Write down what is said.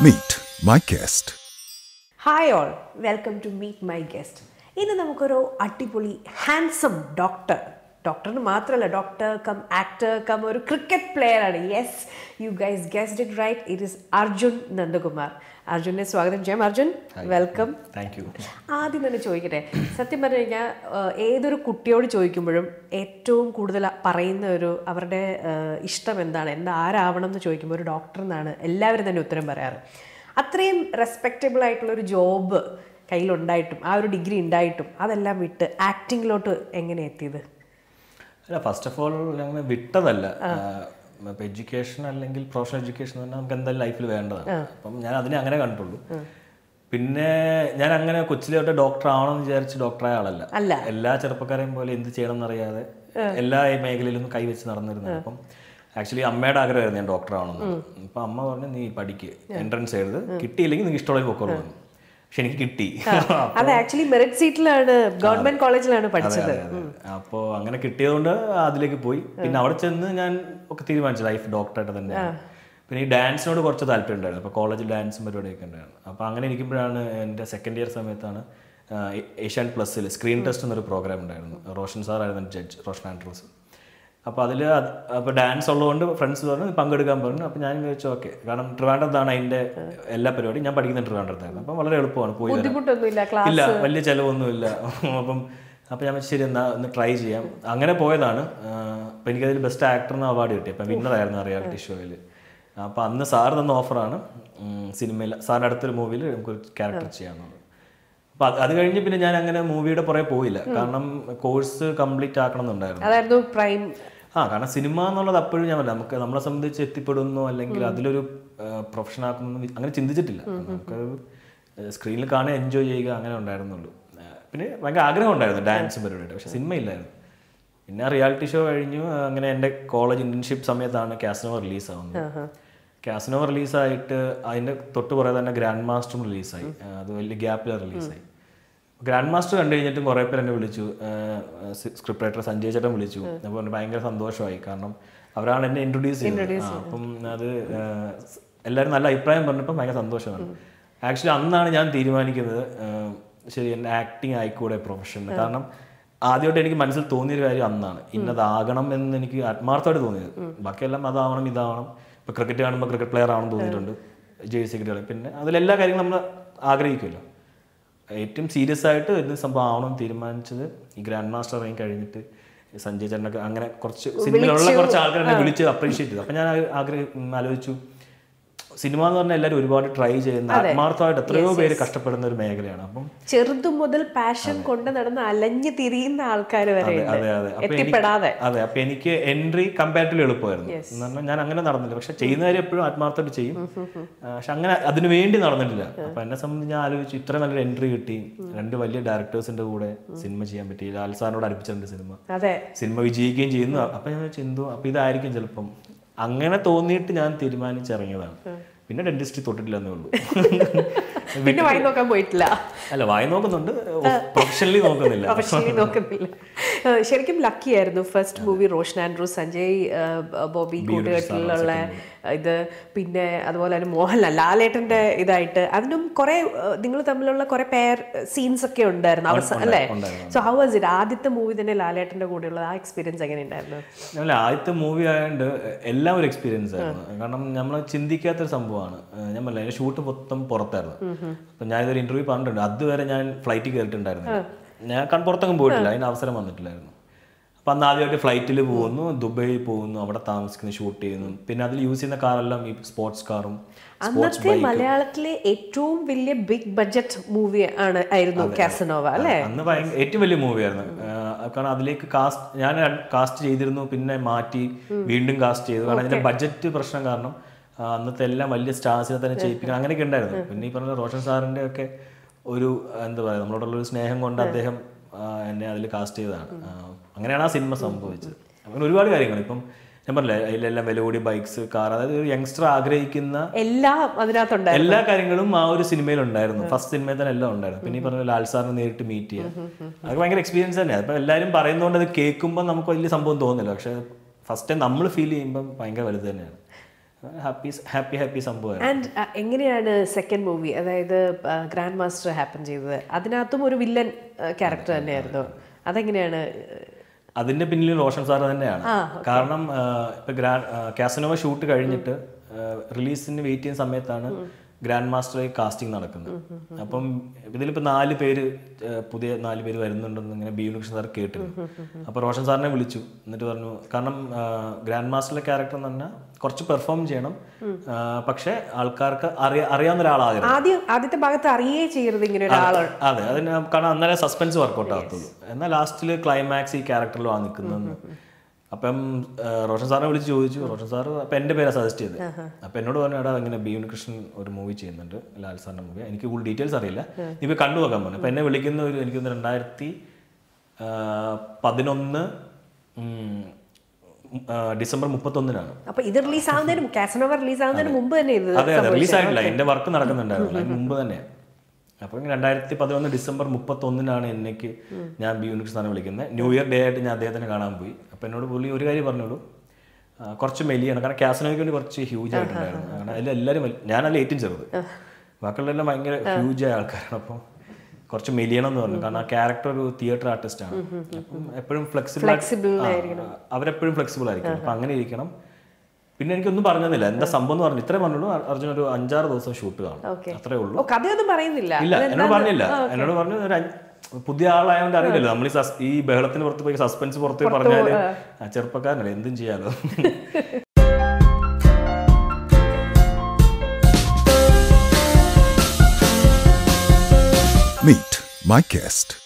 Meet my guest. Hi all welcome to meet my guest ഇന്ന് നമുക്കൊരു അടിപൊളി handsome doctor ഡോക്ടറിന് മാത്രമല്ല ഡോക്ടർ കം ആക്ടർ കം ഒരു ക്രിക്കറ്റ് പ്ലെയർ ആണ് yes you guys guest it right it is Arjun Nandakumar അർജുനെ സ്വാഗതം ചെയ്യാം അർജുൻ വെൽക്കം താങ്ക് യു ആദ്യം തന്നെ ചോദിക്കട്ടെ സത്യം പറഞ്ഞു കഴിഞ്ഞാൽ ഏതൊരു കുട്ടിയോട് ചോദിക്കുമ്പോഴും ഏറ്റവും കൂടുതൽ പറയുന്ന ഒരു അവരുടെ ഏഹ്, ഇഷ്ടം എന്താണ് എന്താ ആരാവണം എന്ന് ചോദിക്കുമ്പോൾ ഒരു ഡോക്ടർ എന്നാണ് എല്ലാവരും തന്നെ ഉത്തരം പറയാറ് അത്രയും റെസ്പെക്റ്റബിൾ ആയിട്ടുള്ള ഒരു ജോബ് കയ്യിലുണ്ടായിട്ടും ആ ഒരു ഡിഗ്രി ഉണ്ടായിട്ടും അതെല്ലാം വിട്ട് ആക്ടിങ്ങിലോട്ട് എങ്ങനെ എത്തിയത് അല്ല ഫസ്റ്റ് ഓഫ് ഓൾ ഞങ്ങൾ വിട്ടതല്ല ഇപ്പം എഡ്യൂക്കേഷൻ അല്ലെങ്കിൽ പ്രൊഫഷണൽ എഡ്യൂക്കേഷൻ തന്നെ നമുക്ക് എന്തായാലും ലൈഫിൽ വേണ്ടതാണ് അപ്പം ഞാൻ അതിനെ അങ്ങനെ കണ്ടുള്ളൂ പിന്നെ ഞാൻ അങ്ങനെ കൊച്ചിലെ തൊട്ട് ഡോക്ടർ ആവണമെന്ന് വിചാരിച്ച് ഡോക്ടറായ ആളല്ല അല്ല. എല്ലാ ചെറുപ്പക്കാരെയും പോലെ എന്ത് ചെയ്യണം എന്നറിയാതെ എല്ലാ മേഖലയിലും കൈവച്ച് നടന്നിരുന്നത് അപ്പം ആക്ച്വലി അമ്മയുടെ ആഗ്രഹമായിരുന്നു ഞാൻ ഡോക്ടർ ആവണമെന്ന് അപ്പം അമ്മ പറഞ്ഞു നീ പഠിക്ക് എൻട്രൻസ് എഴുത് കിട്ടിയില്ലെങ്കിൽ നീ ഇഷ്ടമുള്ള പൊക്കോളൂ പറഞ്ഞു പക്ഷെ എനിക്ക് കിട്ടി അത് ആക്ച്വലി മെറിറ്റ് സീറ്റിലാണ് ഗവൺമെന്റ് കോളേജിലാണ് പഠിച്ചത് അപ്പോൾ അങ്ങനെ കിട്ടിയതുകൊണ്ട് അതിലേക്ക് പോയി പിന്നെ അവിടെ ചെന്ന് ഞാൻ ഒക്കെ തീരുമാനിച്ചു ലൈഫ് ഡോക്ടറായിട്ട് തന്നെ പിന്നെ ഈ ഡാൻസിനോട് കുറച്ച് താല്പര്യം ഉണ്ടായിരുന്നു അപ്പോൾ കോളേജിൽ ഡാൻസും പരിപാടിയൊക്കെ ഉണ്ടായിരുന്നു അപ്പോൾ അങ്ങനെ ഇരിക്കുമ്പോഴാണ് എൻ്റെ സെക്കൻഡ് ഇയർ സമയത്താണ് ഏഷ്യാൻ പ്ലസ്സിൽ സ്ക്രീൻ ടെസ്റ്റ് എന്നൊരു പ്രോഗ്രാം ഉണ്ടായിരുന്നു റോഷൻ സാർ ആയിരുന്നു ജഡ്ജ് റോഷൻ ആൻഡ്രൂസ് അപ്പോൾ അതിൽ അപ്പോൾ ഡാൻസ് ഉള്ളതുകൊണ്ട് ഫ്രണ്ട്സ് പറഞ്ഞു "നീ പങ്കെടുക്കാൻ പറഞ്ഞു അപ്പോൾ ഞാൻ വിചാരിച്ചു ഓക്കെ കാരണം ട്രിവാൻഡ്രത്താണ് അതിൻ്റെ എല്ലാ പരിപാടിയും ഞാൻ പഠിക്കുന്ന ട്രിവാൻഡ്രത്തായിരുന്നു അപ്പം വളരെ എളുപ്പമാണ് പോയി വരാൻ. ബുദ്ധിമുട്ടൊന്നുമില്ല ക്ലാസ് ഇല്ല വലിയ ചിലവൊന്നുമില്ല അപ്പം അപ്പം ഞാൻ ശരി എന്നാ ഒന്ന് ട്രൈ ചെയ്യാം അങ്ങനെ പോയതാണ് അപ്പം എനിക്കതിൽ ബെസ്റ്റ് ആക്ടറിന് അവാർഡ് കിട്ടി അപ്പം വിന്നറായിരുന്നു ആ റിയാലിറ്റി ഷോയിൽ അപ്പം അന്ന് സാർ തന്ന ഓഫറാണ് സിനിമയിൽ സാറിൻ്റെ അടുത്തൊരു മൂവിയിൽ നമുക്കൊരു ക്യാരക്ടർ ചെയ്യാമെന്നുള്ളത് അപ്പം അത് അത് കഴിഞ്ഞ് പിന്നെ ഞാൻ അങ്ങനെ മൂവിയുടെ പുറകെ പോയില്ല കാരണം കോഴ്സ് കംപ്ലീറ്റ് ആക്കണം എന്നുണ്ടായിരുന്നു അതായിരുന്നു പ്രൈം ആ കാരണം സിനിമ എന്നുള്ളത് അപ്പോഴും ഞാൻ പറയാം നമുക്ക് നമ്മളെ സംബന്ധിച്ച് എത്തിപ്പെടുന്നു അല്ലെങ്കിൽ അതിലൊരു പ്രൊഫഷൻ ആക്കുന്നു അങ്ങനെ ചിന്തിച്ചിട്ടില്ല നമുക്കൊരു സ്ക്രീനിൽ കാണുക എൻജോയ് ചെയ്യുക അങ്ങനെ ഉണ്ടായിരുന്നുള്ളൂ ആ, പിന്നെ ഭയങ്കര ആഗ്രഹം ഉണ്ടായിരുന്നു ഡാൻസ് പരിപാടിയുടെ പക്ഷെ സിനിമ ഇല്ലായിരുന്നു പിന്നെ റിയാലിറ്റി ഷോ കഴിഞ്ഞു ആ, അങ്ങനെ എൻ്റെ കോളേജ് ഇന്റേൺഷിപ്പ് സമയത്താണ് കാസിനോ റിലീസ് ആവുന്നത് കാസിനോ റിലീസായിട്ട് അതിൻ്റെ തൊട്ട് പുറകെ തന്നെ ഗ്രാൻഡ് മാസ്റ്ററും റിലീസായി ആ, അത് വലിയ ഗ്യാപ്പിൽ റിലീസായി ഗ്രാൻഡ് മാസ്റ്റർ കണ്ടു കഴിഞ്ഞിട്ടും കുറേ പേര് എന്നെ വിളിച്ചു സ്ക്രിപ്റ്റ് റൈറ്റർ സഞ്ജയ് ചേട്ടൻ വിളിച്ചു അപ്പോൾ പറഞ്ഞു ഭയങ്കര സന്തോഷമായി കാരണം അവരാണ് എന്നെ ഇൻട്രൊഡ്യൂസ് ചെയ്തത് ആ, അപ്പം അത് ആ, എല്ലാവരും നല്ല അഭിപ്രായം പറഞ്ഞപ്പോൾ ഭയങ്കര സന്തോഷമാണ് ആക്ച്വലി അന്നാണ് ഞാൻ തീരുമാനിക്കുന്നത് ആ, ശരി എൻ്റെ ആക്ടിങ് ആയിക്കൂടെ പ്രൊഫഷൻ കാരണം ആദ്യമായിട്ട് എനിക്ക് മനസ്സിൽ തോന്നിയൊരു കാര്യം അന്നാണ് ഇന്നതാകണം എന്ന് എനിക്ക് ആത്മാർത്ഥമായിട്ട് തോന്നിയത് ബാക്കിയെല്ലാം അതാവണം ഇതാവണം ഇപ്പോൾ ക്രിക്കറ്റ് കാണുമ്പോൾ ക്രിക്കറ്റ് പ്ലെയർ ആവണം തോന്നിയിട്ടുണ്ട് ജേഴ്സി കിട്ടുക പിന്നെ അതിലെല്ലാ കാര്യങ്ങളും നമ്മൾ ആഗ്രഹിക്കുമല്ലോ ഏറ്റവും സീരിയസ് ആയിട്ട് ഇത് സംഭവം ആവണം തീരുമാനിച്ചത് ഈ ഗ്രാൻഡ് മാസ്റ്റർ ഇറങ്ങി കഴിഞ്ഞിട്ട് സഞ്ജയ് ചേട്ടനൊക്കെ അങ്ങനെ കുറച്ച് സിനിമയിലുള്ള കുറച്ച് ആൾക്കാർ എന്നെ വിളിച്ച് അപ്രീഷിയേറ്റ് ചെയ്തു അപ്പം ഞാൻ ആഗ്രഹം ആലോചിച്ചു സിനിമ എന്ന് പറഞ്ഞാൽ എല്ലാവരും ഒരുപാട് ട്രൈ ചെയ്യുന്ന ആത്മാർത്ഥമായിട്ട് എത്രയോ പേര് കഷ്ടപ്പെടുന്ന ഒരു മേഖലയാണ് അപ്പം ചെറുതു മുതൽ പാഷൻ കൊണ്ട് നടന്ന് അലഞ്ഞു തിരിയുന്ന ആൾക്കാർ വരെ ഉണ്ട്. അതെ അതെ അപ്പൊ എനിക്ക് എത്തിപ്പെടാതെ അതെ അപ്പൊ എനിക്ക് എൻട്രി കമ്പാരിറ്റീവ്ലി എളുപ്പമായിരുന്നു എന്ന് പറഞ്ഞാൽ ഞാൻ അങ്ങനെ നടന്നില്ല പക്ഷെ ചെയ്യുന്ന കാര്യം എപ്പോഴും ആത്മാർത്ഥമായിട്ട് ചെയ്യും ആ, പക്ഷെ അങ്ങനെ അതിനു വേണ്ടി നടന്നിട്ടില്ല അപ്പൊ എന്നെ സംബന്ധിച്ച് ഞാൻ ആലോചിച്ചു ഇത്ര നല്ലൊരു എൻട്രി കിട്ടി രണ്ട് വലിയ ഡയറക്ടേഴ്സിന്റെ കൂടെ സിനിമ ചെയ്യാൻ പറ്റി ലാൽ സാറിനോട് അടുപ്പിച്ചിട്ടുണ്ട് സിനിമ അതെ സിനിമ വിജയിക്കുകയും ചെയ്യുന്നു അപ്പൊ ഞാൻ ചിന്തു അപ്പൊ ഇതായിരിക്കും ചിലപ്പം അങ്ങനെ തോന്നിയിട്ട് ഞാൻ തീരുമാനിച്ചിറങ്ങിയതാണ് പിന്നെ ഡെന്റിസ്ട്രി തൊട്ടിട്ടില്ല എന്നേ ഉള്ളൂ പിന്നെ വായി നോക്കാൻ പോയിട്ടില്ല അല്ല വായി നോക്കുന്നുണ്ട് പ്രൊഫഷണലി നോക്കുന്നില്ല പ്രൊഫഷണലി നോക്കുന്നില്ല ഏഹ് ശരിക്കും ലക്കി ആയിരുന്നു first movie Roshan Andrews Sanjay ഏഹ് ബോബി കൂട്ടുകെട്ടിലുള്ള ഇത് പിന്നെ അതുപോലെ തന്നെ മോഹൻലാൽ ലാലേട്ടന്റെ ഇതായിട്ട് അതിനും കുറെ നിങ്ങൾ തമ്മിലുള്ള കുറെ പേർ സീൻസ് ഒക്കെ ഉണ്ടായിരുന്നു അവസാനം അല്ലേ സോ ഹൗ വാസ് ഇറ്റ് ആദ്യത്തെ മൂവി തന്നെ ലാലേട്ടന്റെ കൂടെയുള്ള ആ എക്സ്പീരിയൻസ് എങ്ങനെ ഉണ്ടായിരുന്നു അല്ല ആദ്യത്തെ മൂവി ആയതുകൊണ്ട് എല്ലാം ഒരു എക്സ്പീരിയൻസ് ആയിരുന്നു കാരണം നമ്മൾ ചിന്തിക്കാത്തൊരു സംഭവമാണ് ഏഹ് ഞാൻ പറഞ്ഞില്ല അതിന്റെ ഷൂട്ട് മൊത്തം പുറത്തായിരുന്നു അപ്പൊ ഞാൻ ഇതൊരു ഇന്റർവ്യൂ പറഞ്ഞിട്ടുണ്ട് അതുവരെ ഞാൻ ഫ്ലൈറ്റിൽ കയറിയിട്ടുണ്ടായിരുന്നു ഞാൻ കൺ പുറത്തൊന്നും പോയിട്ടില്ല അതിന് അവസരം വന്നിട്ടില്ലായിരുന്നു അപ്പൊ അന്ന് ആദ്യമായിട്ട് ഫ്ലൈറ്റിൽ പോകുന്നു ദുബൈയിൽ പോകുന്നു അവിടെ താമസിക്കുന്നു ഷൂട്ട് ചെയ്യുന്നു പിന്നെ അതിൽ യൂസ് ചെയ്യുന്ന കാറെല്ലാം ഈ സ്പോർട്സ് കാറും സ്പോർട്സ് അന്നത്തെ മലയാളത്തിലെ ഏറ്റവും വലിയ ബിഗ് ബഡ്ജറ്റ് മൂവി ആണ് ആയിരുന്നു കാസനോവ അല്ലേ അന്ന് ഭയങ്കര ഏറ്റവും വലിയ മൂവിയായിരുന്നു കാരണം അതിലേക്ക് കാസ്റ്റ് ഞാൻ കാസ്റ്റ് ചെയ്തിരുന്നു പിന്നെ മാറ്റി വീണ്ടും കാസ്റ്റ് ചെയ്തു കാരണം അതിന്റെ ബഡ്ജറ്റ് പ്രശ്നം കാരണം ആ, അന്നത്തെ എല്ലാം വലിയ സ്റ്റാർസിനെ തന്നെ ചെയ്യിപ്പിക്കണം അങ്ങനെയൊക്കെ ഉണ്ടായിരുന്നു പിന്നെ ഈ പറഞ്ഞ റോഷൻ സാറിന്റെ ഒക്കെ ഒരു എന്താ പറയുക നമ്മളോടുള്ള ഒരു സ്നേഹം കൊണ്ട് അദ്ദേഹം ആ, എന്നെ അതിൽ കാസ്റ്റ് ചെയ്തതാണ് ആ, അങ്ങനെയാണ് ആ സിനിമ സംഭവിച്ചത് അങ്ങനെ ഒരുപാട് കാര്യങ്ങൾ ഇപ്പം ഞാൻ പറഞ്ഞില്ലേ അതിലെല്ലാം വില കൂടിയ ബൈക്സ് കാർ അതായത് ഒരു യങ്സ്റ്റർ ആഗ്രഹിക്കുന്ന എല്ലാം അതിനകത്തുണ്ടായിരുന്നു എല്ലാ കാര്യങ്ങളും ആ ഒരു സിനിമയിൽ ഉണ്ടായിരുന്നു ഫസ്റ്റ് സിനിമയിൽ തന്നെ എല്ലാം ഉണ്ടായിരുന്നു പിന്നെ ഈ പറഞ്ഞ ലാൽ സാറിനെ നേരിട്ട് മീറ്റ് ചെയ്യാം അതൊക്കെ ഭയങ്കര എക്സ്പീരിയൻസ് തന്നെയാണ് അപ്പൊ എല്ലാവരും പറയുന്നതുകൊണ്ട് അത് കേൾക്കുമ്പോൾ നമുക്ക് വലിയ സംഭവം തോന്നില്ല പക്ഷെ ഫസ്റ്റ് ടൈം നമ്മൾ ഫീൽ ചെയ്യുമ്പോൾ ഭയങ്കര വലുത് തന്നെയാണ് ഹാപ്പി ഹാപ്പി ഹാപ്പി സംഭവമായിരുന്നു ആൻഡ് എങ്ങനെയാണ് സെക്കൻഡ് മൂവി അതായത് ഗ്രാൻഡ് മാസ്റ്റർ ഹാപ്പൻ ചെയ്തത് അതിനകത്തും ഒരു വില്ലൻ ക്യാരക്ടർ തന്നെയായിരുന്നു അതെങ്ങനെയാണ് അതിന്റെ പിന്നിൽ റോഷൻ സാർ തന്നെയാണ് കാരണം ആ, ഇപ്പൊ ഗ്രാൻഡ് കാസനോവ ഷൂട്ട് കഴിഞ്ഞിട്ട് റിലീസിന് വെയിറ്റ് ചെയ്യുന്ന സമയത്താണ് ഗ്രാൻഡ് മാസ്റ്റർ കാസ്റ്റിംഗ് നടക്കുന്നത് അപ്പം ഇതിലിപ്പോ നാല് പേര് ആ, പുതിയ നാല് പേര് വരുന്നുണ്ടെന്ന് ഇങ്ങനെ ബി ഉണ്ണികൃഷ്ണൻ സാർ കേട്ടിരുന്നു അപ്പൊ റോഷൻ സാറിനെ വിളിച്ചു എന്നിട്ട് പറഞ്ഞു കാരണം ഗ്രാൻഡ് മാസ്റ്ററിലെ ക്യാരക്ടർ എന്ന് പറഞ്ഞാൽ കുറച്ച് പെർഫോം ചെയ്യണം ആ, പക്ഷെ ആൾക്കാർക്ക് അറിയാ അറിയാവുന്ന ഒരാളാകരുത് ആദ്യം ആദ്യത്തെ ഭാഗത്ത് അറിയേ ചെയ്യരുത് ഇങ്ങനെ ഒരാളാണ് അതെ അതിന് കാരണം അന്നേരം സസ്പെൻസ് വർക്കൗട്ട് ആകത്തുള്ളൂ എന്നാൽ ലാസ്റ്റിൽ ക്ലൈമാക്സ് ഈ ക്യാരക്ടറിലാണ് നിൽക്കുന്നതെന്ന് അപ്പം ആ, റോഷൻ സാറിനെ വിളിച്ച് ചോദിച്ചു റോഷൻ സാർ അപ്പം എൻ്റെ പേരാണ് സജസ്റ്റ് ചെയ്തത് അപ്പം എന്നോട് പറഞ്ഞു എടാ ഇങ്ങനെ ബി ഉണ്ണികൃഷ്ണൻ ഒരു മൂവി ചെയ്യുന്നുണ്ട് ലാൽ സാറിൻ്റെ മൂവി എനിക്ക് കൂടുതൽ ഡീറ്റെയിൽസ് അറിയില്ല നീ പോയി കണ്ടു നോക്കാൻ പറഞ്ഞു അപ്പം എന്നെ വിളിക്കുന്ന ഒരു എനിക്ക് തോന്നുന്നു രണ്ടായിരത്തി ആ, പതിനൊന്ന് ഉം, ആ, ഡിസംബർ മുപ്പത്തൊന്നിനാണ് അപ്പൊ ഇത് റിലീസ് ആവുന്നതിന് കാസനോവ റിലീസ് ആവുന്നതിന് മുമ്പ് തന്നെ ഇത് അതെ അതെ റിലീസ് ആയിട്ടില്ല എന്റെ വർക്ക് നടക്കുന്നുണ്ടായിരുന്നു അതിന് മുമ്പ് തന്നെ അപ്പൊ രണ്ടായിരത്തി പതിനൊന്ന് ഡിസംബർ മുപ്പത്തി ഒന്നിനാണ് എനിക്ക് ഞാൻ ബി യൂണിക്സ് വിളിക്കുന്നത് ന്യൂ ഇയർ ഡേ ആയിട്ട് ഞാൻ അദ്ദേഹത്തിനെ കാണാൻ പോയി അപ്പൊ എന്നോട് പുള്ളി ഒരു കാര്യം പറഞ്ഞോളൂ ആ, കുറച്ച് മെലിയാണ് കാരണം കാസനോയ്ക്ക് വേണ്ടി കുറച്ച് ഹ്യൂജ് ആയിട്ടുണ്ടായിരുന്നു കാരണം അതിൽ എല്ലാവരും വലി- ഞാനല്ല ഏറ്റവും ചെറുത് ബാക്കിയുള്ളതെല്ലാം ഭയങ്കര ഹ്യൂജ് ആയ ആൾക്കാരാണ് അപ്പം കുറച്ച് മെലിയണം എന്ന് പറഞ്ഞു കാരണം ആ ക്യാരക്ടർ ഒരു തിയേറ്റർ ആർട്ടിസ്റ്റ് ആണ് അപ്പം എപ്പോഴും ഫ്ലെക്സിബിൾ അവരെപ്പോഴും ഫ്ലെക്സിബിൾ ആയിരിക്കും അപ്പം അങ്ങനെ ഇരിക്കണം പിന്നെ എനിക്കൊന്നും പറഞ്ഞതില്ല എന്താ സംഭവം എന്ന് പറഞ്ഞു ഇത്രേ പറഞ്ഞുള്ളൂ അ- അർജുൻ ഒരു അഞ്ചാറ് ദിവസം ഷൂട്ട് കാണും അത്രേ ഉള്ളൂ ഓ കഥയൊന്നും പറയുന്നില്ല ഇല്ല എന്നോട് പറഞ്ഞില്ല എന്നോട് പറഞ്ഞു ഒരു അഞ്ച്- പുതിയ ആളായതുകൊണ്ട് അറിയില്ലല്ലോ നമ്മൾ ഈ സസ്- ഈ ബഹളത്തിന് പുറത്ത് പോയി സസ്പെൻസ് പുറത്ത് പോയി പറഞ്ഞാല് ആ ചെറുപ്പക്കാരനല്ലേ എന്തും ചെയ്യാലോ Meet my guest.